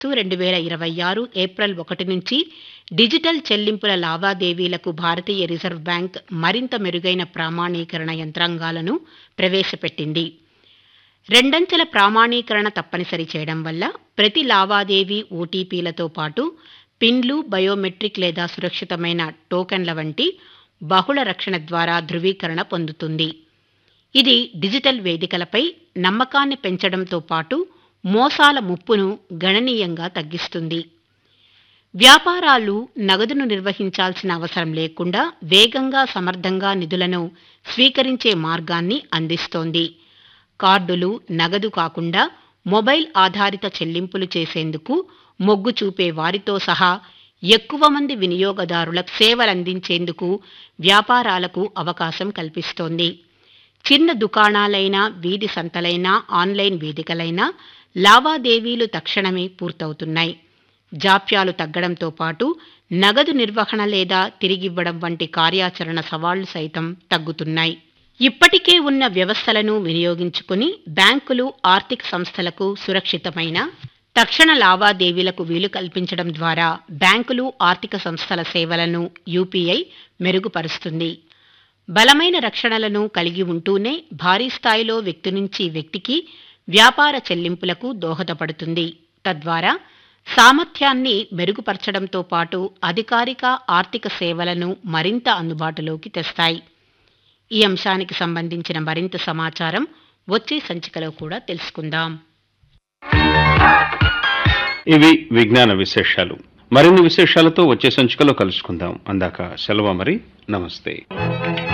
రెండు వేల ఇరవై ఆరు ఏప్రిల్ ఒకటి నుంచి డిజిటల్ చెల్లింపుల లావాదేవీలకు భారతీయ రిజర్వ్ బ్యాంక్ మరింత మెరుగైన ప్రామాణీకరణ యంత్రాంగాలను ప్రవేశపెట్టింది రెండంచెల ప్రామాణీకరణ తప్పనిసరి చేయడం వల్ల ప్రతి లావాదేవీ ఓటీపీలతో పాటు పిన్లు బయోమెట్రిక్ లేదా సురక్షితమైన టోకెన్ల వంటి బహుళ రక్షణ ద్వారా ధృవీకరణ పొందుతుంది ఇది డిజిటల్ వేదికలపై నమ్మకాన్ని పెంచడంతో పాటు మోసాల ముప్పును గణనీయంగా తగ్గిస్తుంది వ్యాపారాలు నగదును నిర్వహించాల్సిన అవసరం లేకుండా వేగంగా సమర్థంగా నిధులను స్వీకరించే మార్గాన్ని అందిస్తోంది కార్డులు నగదు కాకుండా మొబైల్ ఆధారిత చెల్లింపులు చేసేందుకు మొగ్గు చూపే వారితో సహా ఎక్కువ మంది వినియోగదారుల సేవలందించేందుకు వ్యాపారాలకు అవకాశం కల్పిస్తోంది చిన్న దుకాణాలైనా వీధి సంతలైనా ఆన్లైన్ వేదికలైనా లావాదేవీలు తక్షణమే పూర్తవుతున్నాయి జాప్యాలు తగ్గడంతో పాటు నగదు నిర్వహణ లేదా తిరిగివ్వడం వంటి కార్యాచరణ సవాళ్లు సైతం తగ్గుతున్నాయి ఇప్పటికే ఉన్న వ్యవస్థలను వినియోగించుకుని బ్యాంకులు ఆర్థిక సంస్థలకు సురక్షితమైన తక్షణ లావాదేవీలకు వీలు కల్పించడం ద్వారా బ్యాంకులు ఆర్థిక సంస్థల సేవలను యూపీఐ మెరుగుపరుస్తుంది బలమైన రక్షణలను కలిగి ఉంటూనే భారీ స్థాయిలో వ్యక్తి నుంచి వ్యక్తికి వ్యాపార చెల్లింపులకు దోహదపడుతుంది తద్వారా సామర్థ్యాన్ని మెరుగుపరచడంతో పాటు అధికారిక ఆర్థిక సేవలను మరింత అందుబాటులోకి తెస్తాయి ఈ అంశానికి సంబంధించిన మరింత సమాచారం వచ్చే సంచికలో కూడా తెలుసుకుందాం ఇవి విజ్ఞాన విశేషాలు మరిన్ని విశేషాలతో వచ్చే సంచికలో కలుసుకుందాం అందాక సెలవు మరి నమస్తే